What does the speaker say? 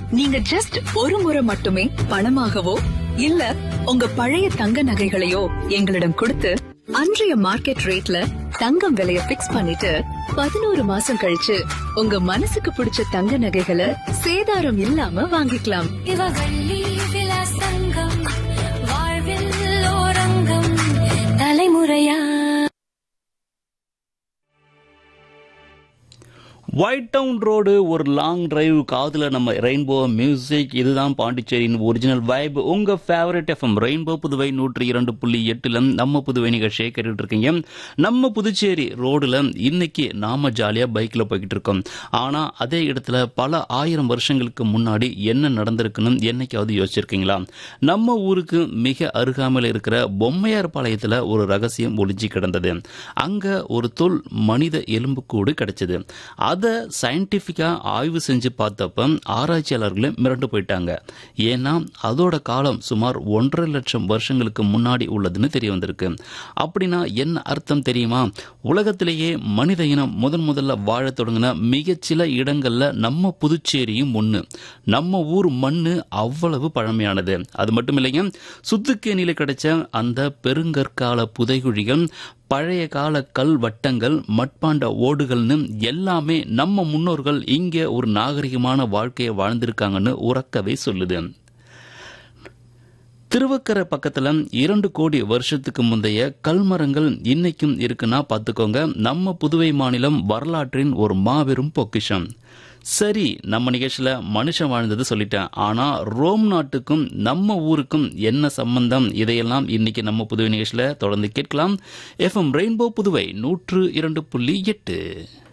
நீங்க ஜஸ்ட் ஒரு முறை மட்டுமே பணமாகவோ இல்ல உங்க பழைய தங்க நகைகளையோ எங்களிடம் கொடுத்து அன்றைய மார்க்கெட் ரேட்ல தங்கம் விலைய பிக்ஸ் பண்ணிட்டு பதினோரு மாசம் கழிச்சு உங்க மனசுக்கு பிடிச்ச தங்க நகைகளை சேதாரம் இல்லாம வாங்கிக்கலாம் இவவள்ளி விலாசங்கம் வாழ்வில் ஓரங்கம் தலைமுறையா ஒயிட் டவுன் ரோடு ஒரு லாங் டிரைவ் காதுல நம்ம ரெயின்போ மியூசிக் இதுதான் பாண்டிச்சேரியின் ஒரிஜினல் வைப் உங்க ஃபேவரட் எஃப்எம் ரெயின்போ புதுவை நூற்றி இரண்டு புள்ளி எட்டுல நம்ம புதுவை நிகழ்ச்சியை கேட்டுட்டு இருக்கீங்க நம்ம புதுச்சேரி ரோடுல இன்னைக்கு நாம ஜாலியா பைக்ல போய்கிட்டு இருக்கோம் ஆனா அதே இடத்துல பல ஆயிரம் வருஷங்களுக்கு முன்னாடி என்ன நடந்திருக்குன்னு என்னைக்காவது யோசிச்சிருக்கீங்களா நம்ம ஊருக்கு மிக அருகாமையில் இருக்கிற பொம்மையார் பாளையத்துல ஒரு ரகசியம் ஒளிஞ்சு கிடந்தது அங்க ஒரு தொல் மனித எலும்புக்கூடு கிடைச்சது அதை சயின்டிஃபிக்காக ஆய்வு செஞ்சு பார்த்தப்ப ஆராய்ச்சியாளர்களே மிரண்டு போயிட்டாங்க ஏன்னா அதோட காலம் சுமார் ஒன்றரை லட்சம் வருஷங்களுக்கு முன்னாடி உள்ளதுன்னு தெரிய வந்திருக்கு அப்படின்னா என்ன அர்த்தம் தெரியுமா உலகத்திலேயே மனித இனம் முதன் முதல்ல வாழத் தொடங்கின மிகச்சில இடங்கள்ல நம்ம புதுச்சேரியும் ஒன்று நம்ம ஊர் மண்ணு அவ்வளவு பழமையானது அது மட்டும் இல்லைங்க சுத்துக்கேணியில கிடைச்ச அந்த பெருங்கற்கால புதைகுழிகள் பழைய கால கல் வட்டங்கள் மட்பாண்ட ஓடுகள்னு எல்லாமே நம்ம முன்னோர்கள் இங்கே ஒரு நாகரிகமான வாழ்க்கையை வாழ்ந்திருக்காங்கன்னு உறக்கவே சொல்லுது திருவக்கரை பக்கத்துல இரண்டு கோடி வருஷத்துக்கு முந்தைய கல்மரங்கள் இன்னைக்கும் இருக்குன்னா பார்த்துக்கோங்க நம்ம புதுவை மாநிலம் வரலாற்றின் ஒரு மாபெரும் பொக்கிஷம் சரி நம்ம நிகழ்ச்சியில மனுஷன் வாழ்ந்தது சொல்லிட்டேன் ஆனா ரோம் நாட்டுக்கும் நம்ம ஊருக்கும் என்ன சம்பந்தம் இதையெல்லாம் இன்னைக்கு நம்ம புதுவை நிகழ்ச்சியில தொடர்ந்து கேட்கலாம் எஃப்எம் ரெயின்போ புதுவை நூற்று இரண்டு புள்ளி எட்டு